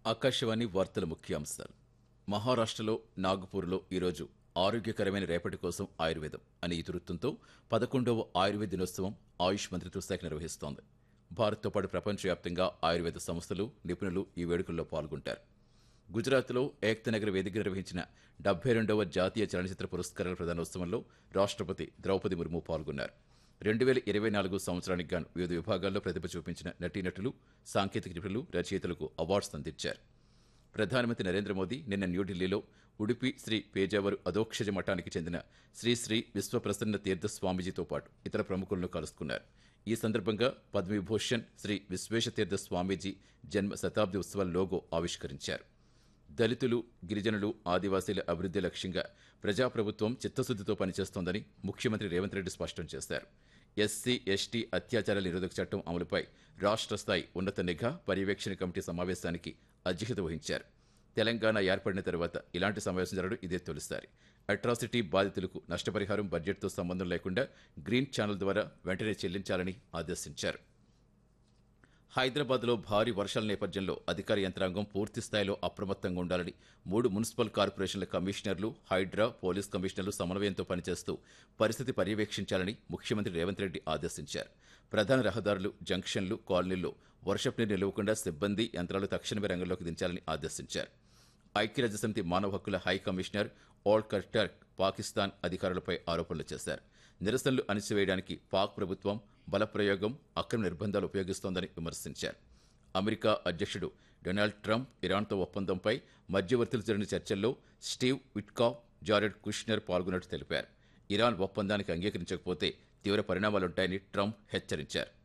ఆకాశవాణి వార్తల ముఖ్యాంశాలు మహారాష్ట్రలో నాగపూర్లో ఈరోజు ఆరోగ్యకరమైన రేపటి కోసం ఆయుర్వేదం అనే ఇతివృత్తంతో పదకొండవ ఆయుర్వేద దినోత్సవం ఆయుష్ మంత్రిత్వ శాఖ నిర్వహిస్తోంది భారత్తో పాటు ప్రపంచవ్యాప్తంగా ఆయుర్వేద సంస్థలు నిపుణులు ఈ వేడుకల్లో పాల్గొంటారు గుజరాత్లో ఏక్త నగర్ వేదిక నిర్వహించిన డెబ్బై రెండవ జాతీయ చలనచిత్ర పురస్కారాల ప్రదానోత్సవంలో రాష్ట్రపతి ద్రౌపది ముర్ము పాల్గొన్నారు రెండు వేల ఇరవై నాలుగు సంవత్సరానికి గాను వివిధ విభాగాల్లో ప్రతిభ చూపించిన నటీనటులు సాంకేతిక నిపుణులు రచయితలకు అవార్డ్స్ అందించారు ప్రధానమంత్రి నరేంద్ర మోదీ నిన్న న్యూఢిల్లీలో ఉడిపి శ్రీ పేజావరు అధోక్షజ మఠానికి చెందిన శ్రీ శ్రీ విశ్వప్రసన్న తీర్థ స్వామీజీతో పాటు ఇతర ప్రముఖులను కలుసుకున్నారు ఈ సందర్భంగా పద్మవిభూషణ్ శ్రీ విశ్వేశతీర్థ స్వామీజీ జన్మ శతాబ్ది ఉత్సవాల లోగో ఆవిష్కరించారు దళితులు గిరిజనులు ఆదివాసీల అభివృద్ధి లక్ష్యంగా ప్రజాప్రభుత్వం చిత్తశుద్ధితో పనిచేస్తోందని ముఖ్యమంత్రి రేవంత్ రెడ్డి స్పష్టం చేశారు ఎస్సీ ఎస్టీ అత్యాచారాల నిరోధక చట్టం అమలుపై రాష్ట్ర స్థాయి ఉన్నత నిఘా పర్యవేక్షణ కమిటీ సమావేశానికి అధ్యక్షత వహించారు తెలంగాణ ఏర్పడిన తర్వాత ఇలాంటి సమావేశం జరగడం ఇదే తొలిసారి అట్రాసిటీ బాధితులకు నష్టపరిహారం బడ్జెట్తో సంబంధం లేకుండా గ్రీన్ ఛానల్ ద్వారా వెంటనే చెల్లించాలని ఆదేశించారు హైదరాబాద్లో భారీ వర్షాల నేపథ్యంలో అధికార యంత్రాంగం పూర్తి స్థాయిలో అప్రమత్తంగా ఉండాలని మూడు మున్సిపల్ కార్పొరేషన్ల కమిషనర్లు హైడ్రా పోలీస్ కమిషనర్లు సమన్వయంతో పనిచేస్తూ పరిస్థితి పర్యవేక్షించాలని ముఖ్యమంత్రి రేవంత్ రెడ్డి ఆదేశించారు ప్రధాన రహదారులు జంక్షన్లు కాలనీల్లో వర్షపు నీరు నిలవకుండా సిబ్బంది యంత్రాలు తక్షణమే రంగంలోకి దించాలని ఆదేశించారు ఐక్యరాజ్యసమితి మానవ హక్కుల హై కమిషనర్ ఓల్ కర్టర్ పాకిస్తాన్ అధికారులపై ఆరోపణలు చేశారు నిరసనలు అణిచివేయడానికి పాక్ ప్రభుత్వం బలప్రయోగం అక్రమ నిర్బంధాలు ఉపయోగిస్తోందని విమర్శించారు అమెరికా అధ్యక్షుడు డొనాల్డ్ ట్రంప్ ఇరాన్తో ఒప్పందంపై మధ్యవర్తులు జరిగిన చర్చల్లో స్టీవ్ విట్కాఫ్ జారెడ్ కుష్నర్ పాల్గొన్నట్టు తెలిపారు ఇరాన్ ఒప్పందానికి అంగీకరించకపోతే తీవ్ర పరిణామాలుంటాయని ట్రంప్ హెచ్చరించారు